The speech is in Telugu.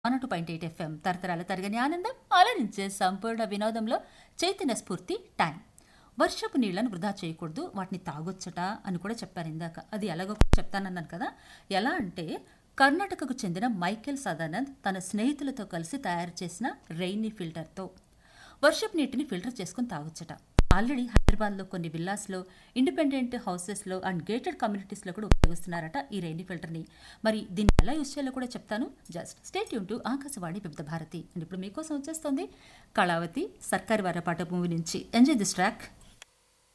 one two point eight FM తరతరాల తరగని ఆనందం అలరించే సంపూర్ణ వినోదంలో చైతన్య స్ఫూర్తి టైం వర్షపు నీళ్లను వృధా చేయకూడదు వాటిని తాగొచ్చట అని కూడా చెప్పారు ఇందాక అది ఎలాగో చెప్తానన్నాను కదా ఎలా అంటే కర్ణాటకకు చెందిన మైకేల్ సదానంద్ తన స్నేహితులతో కలిసి తయారు చేసిన రెయినీ ఫిల్టర్తో వర్షపు నీటిని ఫిల్టర్ చేసుకుని తాగొచ్చట ఆల్రెడీ హైదరాబాద్లో కొన్ని విల్లాస్లో ఇండిపెండెంట్ హౌసెస్లో అండ్ గేటెడ్ కమ్యూనిటీస్లో కూడా ఉపయోగిస్తున్నారట ఈ రెయినీ ఫిల్టర్ని మరి దీన్ని ఎలా యూస్ చేయాలో కూడా చెప్తాను జస్ట్ స్టేట్ యూన్ టు ఆకాశవాణి వివిధ భారతి అండ్ ఇప్పుడు మీకోసం వచ్చేస్తుంది కళావతి సర్కారి వారపాట మూవీ నుంచి ఎంజాయ్ దిస్ ట్రాక్